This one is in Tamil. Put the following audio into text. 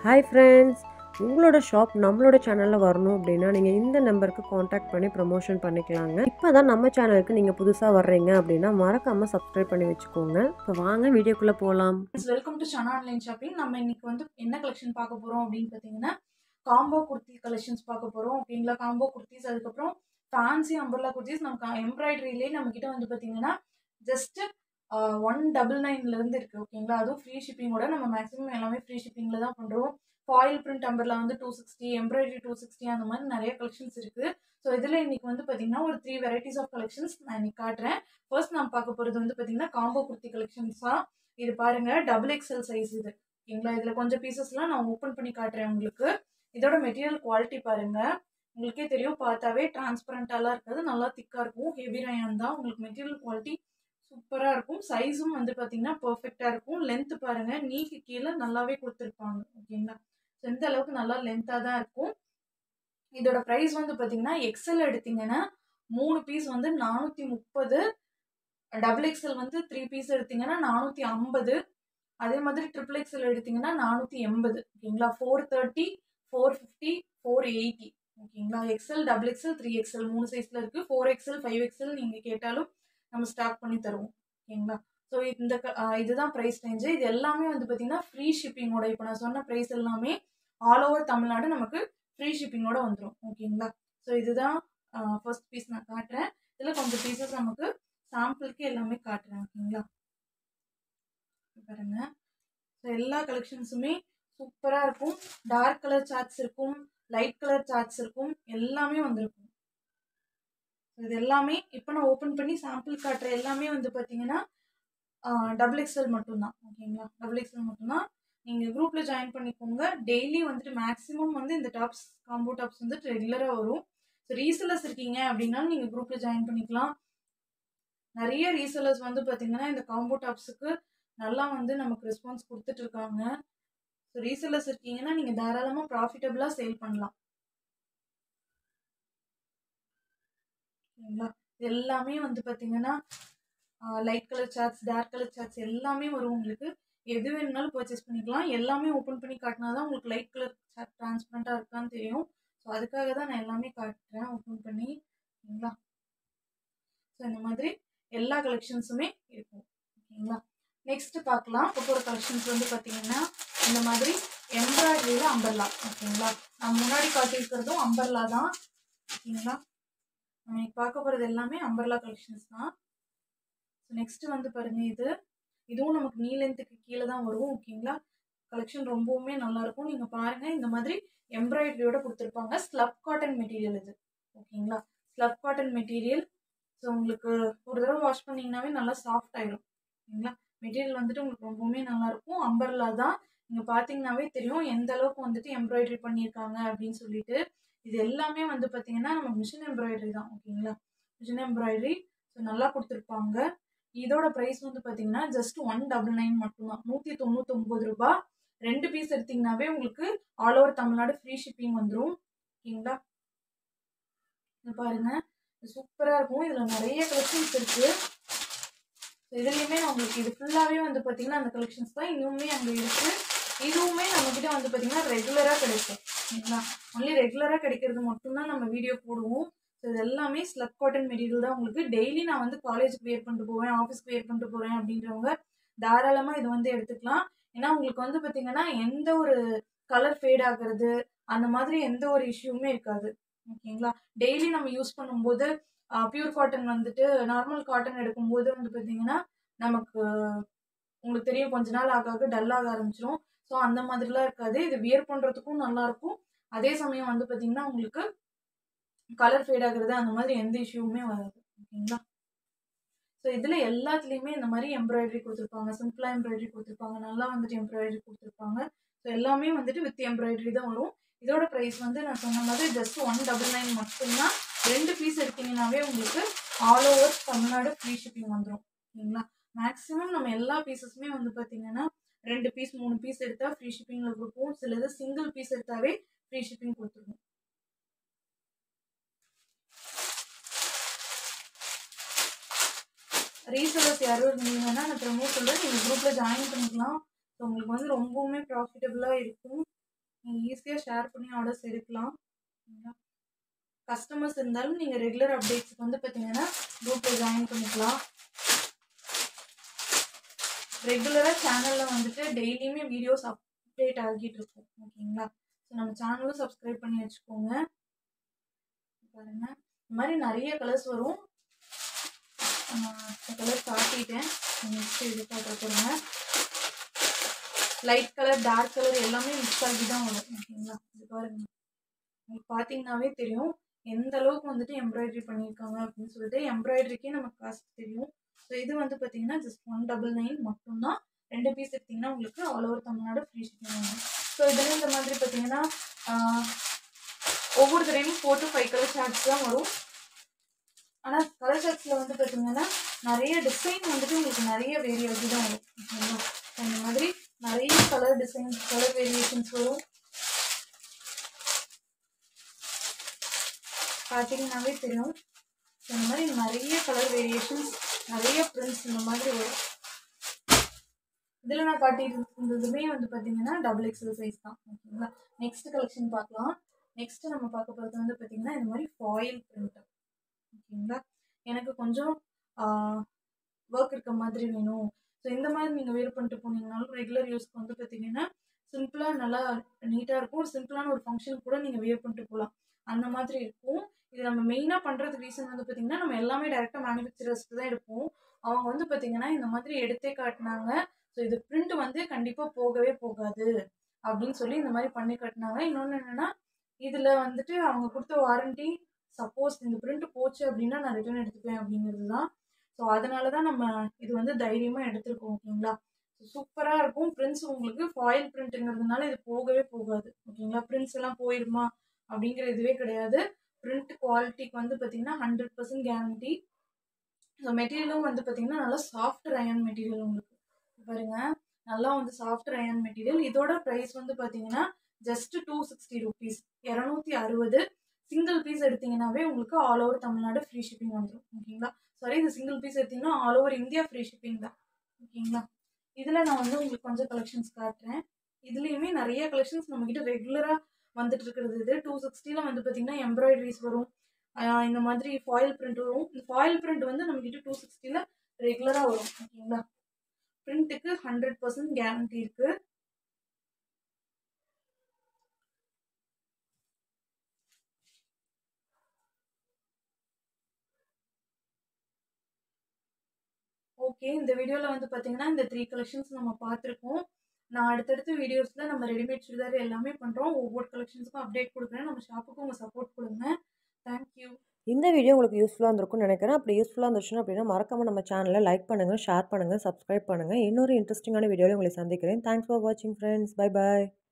ஹாய் ஃப்ரெண்ட்ஸ் உங்களோட ஷாப் நம்மளோட சேனலில் வரணும் அப்படின்னா நீங்கள் இந்த நம்பருக்கு காண்டாக்ட் பண்ணி ப்ரமோஷன் பண்ணிக்கலாங்க இப்போ தான் நம்ம சேனலுக்கு நீங்கள் புதுசாக வர்றீங்க அப்படின்னா மறக்காமல் சப்ஸ்கிரைப் பண்ணி வச்சுக்கோங்க இப்போ வாங்க வீடியோக்குள்ளே போகலாம் welcome to Sana online shopping நம்ம இன்னைக்கு வந்து என்ன கலெக்ஷன் பார்க்க போறோம் அப்படின்னு பார்த்தீங்கன்னா காம்போ குர்த்தி கலெக்ஷன்ஸ் பார்க்க போறோம் ஓகேங்களா காம்போ குர்த்திஸ் அதுக்கப்புறம் ஃபேன்சி அம்பர்லா குர்த்திஸ் நமக்கு எம்ப்ராய்டரியிலே நம்ம கிட்ட வந்து பார்த்தீங்கன்னா ஜஸ்ட் ஒன் டபுள் நைன்ல இருந்து இருக்கு ஓகேங்களா அதுவும் ஃப்ரீ ஷிப்பிங்கோட நம்ம மேக்ஸிமம் எல்லாமே ஃப்ரீ ஷிப்பிங்ல தான் பண்றோம் ஃபாயில் பிரிண்ட் அம்பர்லா வந்து two sixty embroidery two sixty அந்த மாதிரி நிறைய கலெக்ஷன்ஸ் இருக்கு ஸோ இதில் இன்னைக்கு வந்து பார்த்தீங்கன்னா ஒரு த்ரீ வெரைட்டிஸ் ஆஃப் கலெக்ஷன்ஸ் நான் இன்னைக்கு காட்டுறேன் ஃபர்ஸ்ட் நான் பார்க்க போகிறது வந்து பார்த்தீங்கன்னா காம்போ குர்த்தி கலெக்ஷன்ஸ் தான் இது பாருங்க டபுள் எக்ஸ்எல் சைஸ் இது ஓகேங்களா இதுல கொஞ்சம் பீசஸ்லாம் நான் ஓப்பன் பண்ணி காட்டுறேன் உங்களுக்கு இதோட மெட்டீரியல் குவாலிட்டி பாருங்க உங்களுக்கே தெரியும் பார்த்தாவே டிரான்ஸ்பரண்டாலாம் இருக்காது நல்லா திக்கா இருக்கும் ஹெவி ரயான் தான் உங்களுக்கு மெட்டீரியல் குவாலிட்டி சூப்பரா இருக்கும் சைஸும் வந்து பாத்தீங்கன்னா பெர்ஃபெக்டா இருக்கும் லென்த் பாருங்க நீக்கு கீழே நல்லாவே கொடுத்துருப்பாங்க ஓகேங்களா ஸோ இந்த அளவுக்கு நல்லா லென்த்தாக தான் இருக்கும் இதோட ப்ரைஸ் வந்து பார்த்தீங்கன்னா எக்ஸல் எடுத்தீங்கன்னா மூணு பீஸ் வந்து நானூற்றி முப்பது டபுள் எக்ஸல் வந்து த்ரீ பீஸ் எடுத்தீங்கன்னா நானூற்றி ஐம்பது அதே மாதிரி ட்ரிபிள் எக்ஸல் எடுத்தீங்கன்னா நானூற்றி எண்பது ஓகேங்களா four thirty four fifty four eighty ஓகேங்களா XL double XL three XL மூணு சைஸில் இருக்குது ஃபோர் எக்ஸல் ஃபைவ் எக்ஸல் நீங்கள் கேட்டாலும் நம்ம ஸ்டாக் பண்ணி தருவோம் ஓகேங்களா ஸோ இந்த க- ஆஹ் இதுதான் ப்ரைஸ் ரேஞ்சு இது எல்லாமே வந்து பார்த்தீங்கன்னா ஃப்ரீ ஷிப்பிங்கோட இப்போ நான் சொன்ன ப்ரைஸ் எல்லாமே ஆல் ஓவர் தமிழ்நாடு நமக்கு ஃப்ரீ ஷிப்பிங்கோட வந்துடும் ஓகேங்களா ஸோ இதுதான் ஃபர்ஸ்ட் பீஸ் நான் காட்டுறேன் இதில் கொஞ்சம் பீசஸ் நமக்கு சாம்பிளுக்கு எல்லாமே காட்டுறேன் ஓகேங்களா பாருங்க ஸோ எல்லா கலெக்ஷன்ஸுமே சூப்பராக இருக்கும் டார்க் கலர் சார்ட்ஸ் இருக்கும் லைட் கலர் சார்ட்ஸ் இருக்கும் எல்லாமே வந்திருக்கும் So இது எல்லாமே இப்போ நான் ஓப்பன் பண்ணி சாம்பிள் காட்டுற எல்லாமே வந்து பார்த்தீங்கன்னா டபுள் எக்ஸ்எல் மட்டும்தான் ஓகேங்களா டபுள் எக்ஸ்எல் மட்டும்தான் நீங்கள் குரூப்பில் ஜாயின் பண்ணிக்கோங்க டெய்லி வந்துட்டு மேக்ஸிமம் வந்து இந்த டாப்ஸ் காம்போ டாப்ஸ் வந்துட்டு ரெகுலராக வரும் ஸோ ரீசெல்லர்ஸ் இருக்கீங்க அப்படின்னா நீங்கள் குரூப்பில் ஜாயின் பண்ணிக்கலாம் நிறைய ரீசெல்லர்ஸ் வந்து பார்த்தீங்கன்னா இந்த காம்போ டாப்ஸுக்கு நல்லா வந்து நமக்கு ரெஸ்பான்ஸ் கொடுத்துட்டு இருக்காங்க ஸோ ரீசெல்லர்ஸ் இருக்கீங்கன்னா நீங்கள் தாராளமாக ப்ராஃபிட்டபுளாக சேல் பண்ணலாம் ஓகேங்களா இது எல்லாமே வந்து பார்த்தீங்கன்னா light colour shorts dark colour shorts எல்லாமே வரும் உங்களுக்கு எது வேணும்னாலும் பர்ச்சேஸ் பண்ணிக்கலாம் எல்லாமே ஓப்பன் பண்ணி காட்டினா தான் உங்களுக்கு லைட் கலர் சார்ட் டிரான்ஸ்பரண்ட்டாக இருக்கான்னு தெரியும் ஸோ அதுக்காக தான் நான் எல்லாமே காட்டுறேன் ஓப்பன் பண்ணி ஓகேங்களா ஸோ இந்த மாதிரி எல்லா கலெக்ஷன்ஸுமே இருக்கும் ஓகேங்களா நெக்ஸ்ட் பார்க்கலாம் ஒவ்வொரு கலெக்ஷன்ஸ் வந்து பார்த்தீங்கன்னா இந்த மாதிரி எம்ப்ராய்டரியில் அம்பர்லா ஓகேங்களா நான் முன்னாடி காட்டியிருக்கிறதும் அம்பர்லா தான் ஓகேங்களா நம்ம இன்னைக்கு பார்க்க போகிறது எல்லாமே அம்பர்லா கலெக்ஷன்ஸ் தான் ஸோ நெக்ஸ்ட் வந்து பாருங்க இது இதுவும் நமக்கு நீ லென்த்துக்கு கீழே தான் வரும் ஓகேங்களா கலெக்ஷன் ரொம்பவுமே நல்லா இருக்கும் நீங்கள் பாருங்க இந்த மாதிரி எம்ப்ராய்டரியோட கொடுத்துருப்பாங்க ஸ்லப் காட்டன் மெட்டீரியல் இது ஓகேங்களா ஸ்லப் காட்டன் மெட்டீரியல் ஸோ உங்களுக்கு ஒரு தடவை வாஷ் பண்ணீங்கன்னாவே நல்லா சாஃப்ட் ஆயிடும் ஓகேங்களா மெட்டீரியல் வந்துட்டு உங்களுக்கு ரொம்பவுமே நல்லா இருக்கும் அம்பர்லா தான் நீங்கள் பார்த்தீங்கன்னாவே தெரியும் எந்த அளவுக்கு வந்துட்டு எம்ப்ராய்டரி பண்ணியிருக்காங்க அப்படின்னு சொல்லிட்டு இது எல்லாமே வந்து பார்த்தீங்கன்னா நம்ம மிஷின் எம்ப்ராய்டரி தான் ஓகேங்களா மிஷின் எம்ப்ராய்டரி ஸோ நல்லா கொடுத்துருப்பாங்க இதோட ப்ரைஸ் வந்து பார்த்தீங்கன்னா ஜஸ்ட் ஒன் டபுள் நைன் மட்டும்தான் நூற்றி தொண்ணூத்தொம்பது ரூபாய் ரெண்டு பீஸ் எடுத்தீங்கன்னாவே உங்களுக்கு all over Tamil Nadu free shipping வந்துடும் ஓகேங்களா இது பாருங்க சூப்பராக இருக்கும் இதில் நிறைய கலெக்ஷன்ஸ் இருக்குது இதுலேயுமே நான் உங்களுக்கு இது ஃபுல்லாகவே வந்து பார்த்தீங்கன்னா அந்த கலெக்ஷன்ஸ் தான் இன்னுமே அங்கே இருக்குது இதுவுமே நம்மக்கிட்ட வந்து பார்த்தீங்கன்னா ரெகுலராக கிடைக்கும் ஓகேங்களா ஒன்லி ரெகுலராக கிடைக்கிறது மட்டும்தான் நம்ம வீடியோ போடுவோம் ஸோ இது எல்லாமே ஸ்லப் காட்டன் மெட்டீரியல் தான் உங்களுக்கு டெய்லி நான் வந்து காலேஜுக்கு வேர் பண்ணிட்டு போவேன் ஆஃபீஸ்க்கு வேர் பண்ணிட்டு போகிறேன் அப்படின்றவங்க தாராளமாக இது வந்து எடுத்துக்கலாம் ஏன்னா உங்களுக்கு வந்து பார்த்தீங்கன்னா எந்த ஒரு கலர் ஃபேட் ஆகுறது அந்த மாதிரி எந்த ஒரு இஷ்யூமே இருக்காது ஓகேங்களா டெய்லி நம்ம யூஸ் பண்ணும்போது பியூர் காட்டன் வந்துட்டு நார்மல் காட்டன் எடுக்கும்போது வந்து பார்த்தீங்கன்னா நமக்கு உங்களுக்கு தெரியும் கொஞ்ச நாள் ஆக ஆக டல் ஆக ஆரம்பிச்சிரும் ஸோ அந்த மாதிரிலாம் இருக்காது இது வியர் பண்ணுறதுக்கும் நல்லாயிருக்கும் அதே சமயம் வந்து பார்த்தீங்கன்னா உங்களுக்கு கலர் ஃபேட் ஆகுறது அந்த மாதிரி எந்த இஷ்யூவுமே வராது ஓகேங்களா ஸோ இதில் எல்லாத்துலேயுமே இந்த மாதிரி எம்ப்ராய்டரி கொடுத்துருப்பாங்க சிம்பிளாக எம்ப்ராய்டரி கொடுத்துருப்பாங்க நல்லா வந்துட்டு எம்ப்ராய்டரி கொடுத்துருப்பாங்க ஸோ எல்லாமே வந்துட்டு வித் எம்ப்ராய்டரி தான் வரும் இதோட ப்ரைஸ் வந்து நான் சொன்ன மாதிரி ஜஸ்ட் ஒன் டபுள் நைன் மட்டும்தான் ரெண்டு பீஸ் எடுத்தீங்கன்னாவே உங்களுக்கு all over Tamil Nadu free shipping வந்துடும் ஓகேங்களா மேக்ஸிமம் நம்ம எல்லா பீசஸுமே வந்து பார்த்தீங்கன்னா ரெண்டு பீஸ் மூணு பீஸ் எடுத்தால் ஃப்ரீ ஷிப்பிங்கில் கொடுப்போம் சிலது சிங்கிள் பீஸ் எடுத்தாவே ஃப்ரீ ஷிப்பிங் கொடுத்துருவோம் ரீசெலர்ஸ் யாரும் இருந்தீங்கன்னா நான் ப்ரமோட் சொல்கிறேன் நீங்கள் குரூப்பில் ஜாயின் பண்ணிக்கலாம் ஸோ உங்களுக்கு வந்து ரொம்பவுமே ப்ராஃபிட்டபுளாக இருக்கும் நீங்கள் ஈஸியாக ஷேர் பண்ணி ஆர்டர்ஸ் எடுக்கலாம் சரிங்களா கஸ்டமர்ஸ் இருந்தாலும் நீங்கள் ரெகுலர் அப்டேட்ஸ்க்கு வந்து பார்த்தீங்கன்னா குரூப்பில் ஜாயின் பண்ணிக்கலாம் ரெகுலராக சேனலில் வந்துட்டு டெய்லியுமே வீடியோஸ் அப்டேட் ஆகிட்டு இருக்கும் ஓகேங்களா ஸோ நம்ம சேனலும் சப்ஸ்கிரைப் பண்ணி வச்சுக்கோங்க பாருங்க இந்த மாதிரி நிறைய கலர்ஸ் வரும் கலர் காட்டிட்டேன் நெக்ஸ்ட் இது பார்க்க போகிறேங்க லைட் கலர் டார்க் கலர் எல்லாமே மிக்ஸ் ஆகி தான் வரும் ஓகேங்களா இது பாருங்க உங்களுக்கு பார்த்தீங்கன்னாவே தெரியும் எந்த அளவுக்கு வந்துட்டு எம்ப்ராய்டரி பண்ணியிருக்காங்க அப்படின்னு சொல்லிட்டு எம்ப்ராய்டரிக்கே நமக்கு காஸ்ட் தெரியும் ஸோ இது வந்து பார்த்தீங்கன்னா ஜஸ்ட் ஒன் டபுள் நைன் மட்டும்தான் ரெண்டு பீஸ் எடுத்திங்கன்னா உங்களுக்கு all over Tamil Nadu free shipping வரும் ஸோ இதில் இந்த மாதிரி பார்த்தீங்கன்னா ஒவ்வொரு தடவையும் four to five colour shorts தான் வரும் ஆனால் கலர் ஷார்ட்ஸில் வந்து பார்த்தீங்கன்னா நிறைய டிசைன் வந்துட்டு உங்களுக்கு நிறைய வேரியேட்டி தான் வரும் ஓகேங்களா இந்த மாதிரி நிறைய கலர் டிசைன்ஸ் கலர் வேரியேஷன்ஸ் வரும் பார்த்தீங்கன்னாவே தெரியும் இந்த மாதிரி நிறைய கலர் வேரியேஷன்ஸ் நிறைய பிரிண்ட்ஸ் இந்த மாதிரி வரும் இதில் நான் காட்டியிருந்ததுமே வந்து பார்த்தீங்கன்னா டபுள் எக்ஸல் சைஸ் தான் ஓகேங்களா நெக்ஸ்ட் கலெக்ஷன் பார்க்கலாம் நெக்ஸ்ட் நம்ம பார்க்க போகிறது வந்து பார்த்தீங்கன்னா இந்த மாதிரி ஃபாயில் பிரிண்ட் ஓகேங்களா எனக்கு கொஞ்சம் ஒர்க் இருக்க மாதிரி வேணும் ஸோ இந்த மாதிரி நீங்கள் வேர் பண்ணிட்டு போனீங்கனாலும் ரெகுலர் யூஸ்க்கு வந்து பார்த்தீங்கன்னா சிம்பிளாக நல்லா நீட்டாக இருக்கும் ஒரு சிம்பிளான ஒரு ஃபங்க்ஷன் கூட நீங்கள் வேர் பண்ணிட்டு போகலாம் அந்த மாதிரி இருக்கும் இது நம்ம மெயினாக பண்ணுறதுக்கு ரீசன் வந்து பார்த்திங்கன்னா நம்ம எல்லாமே டேரெக்டாக மேனுஃபேக்சரர்ஸ்க்கு தான் எடுப்போம் அவங்க வந்து பார்த்திங்கன்னா இந்த மாதிரி எடுத்தே காட்டினாங்க ஸோ இது பிரிண்ட் வந்து கண்டிப்பாக போகவே போகாது அப்படின்னு சொல்லி இந்த மாதிரி பண்ணி காட்டினாங்க இன்னொன்று என்னென்னா இதில் வந்துட்டு அவங்க கொடுத்த வாரண்டி சப்போஸ் இந்த பிரிண்ட் போச்சு அப்படின்னா நான் ரிட்டர்ன் எடுத்துப்பேன் அப்படிங்கிறது தான் ஸோ அதனால தான் நம்ம இது வந்து தைரியமாக எடுத்திருக்கோம் ஓகேங்களா சூப்பராக இருக்கும் பிரிண்ட்ஸ் உங்களுக்கு ஃபாயில் பிரிண்ட்டுங்கிறதுனால இது போகவே போகாது ஓகேங்களா பிரிண்ட்ஸ் எல்லாம் போயிடுமா அப்படிங்கிற இதுவே கிடையாது பிரிண்ட் குவாலிட்டிக்கு வந்து பார்த்தீங்கன்னா ஹண்ட்ரட் பர்சன்ட் கேரண்டி ஸோ மெட்டீரியலும் வந்து பார்த்தீங்கன்னா நல்லா சாஃப்ட் ரயன் மெட்டீரியல் உங்களுக்கு பாருங்க நல்லா வந்து சாஃப்ட் ரயன் மெட்டீரியல் இதோட ப்ரைஸ் வந்து பார்த்தீங்கன்னா ஜஸ்ட் டூ சிக்ஸ்டி ருபீஸ் இரநூத்தி அறுபது சிங்கிள் பீஸ் எடுத்தீங்கன்னாவே உங்களுக்கு all over Tamil Nadu free shipping வந்துடும் ஓகேங்களா சாரி இது சிங்கிள் பீஸ் எடுத்தீங்கன்னா all over India free shipping தான் ஓகேங்களா இதில் நான் வந்து உங்களுக்கு கொஞ்சம் கலெக்ஷன்ஸ் காட்டுறேன் இதுலேயுமே நிறைய கலெக்ஷன்ஸ் நம்மக்கிட்ட ரெகுலராக வந்துட்டு இருக்கிறது இது டூ சிக்ஸ்டியில் வந்து பார்த்தீங்கன்னா எம்ப்ராய்டரிஸ் வரும் இந்த மாதிரி ஃபாயில் பிரிண்ட் வரும் இந்த ஃபாயில் பிரிண்ட் வந்து நம்மக்கிட்ட டூ சிக்ஸ்டியில் ரெகுலராக வரும் ஓகேங்களா பிரிண்ட்டுக்கு ஹண்ட்ரட் பர்சன்ட் கேரண்டி இருக்குது ஓகே இந்த வீடியோவில் வந்து பார்த்தீங்கன்னா இந்த த்ரீ கலெக்ஷன்ஸ் நம்ம பார்த்துருக்கோம் நான் அடுத்தடுத்த வீடியோஸில் நம்ம ரெடிமேட் சுடிதார் எல்லாமே பண்ணுறோம் ஒவ்வொரு கலெக்ஷன்ஸுக்கும் அப்டேட் கொடுக்குறேன் நம்ம ஷாப்புக்கும் உங்கள் சப்போர்ட் கொடுங்க தேங்க்யூ இந்த வீடியோ உங்களுக்கு யூஸ்ஃபுல்லாக இருந்திருக்கும்னு நினைக்கிறேன் அப்படி யூஸ்ஃபுல்லாக இருந்துச்சுன்னா அப்படின்னா மறக்காமல் நம்ம சேனலை லைக் பண்ணுங்கள் ஷேர் பண்ணுங்கள் சப்ஸ்கிரைப் பண்ணுங்கள் இன்னொரு இன்ட்ரெஸ்டிங்கான வீடியோவில் உங்களை சந்திக்கிறேன் தேங்க்ஸ் ஃபார் வாட்சிங் ஃப்ரெண்ட்ஸ் பை பாய்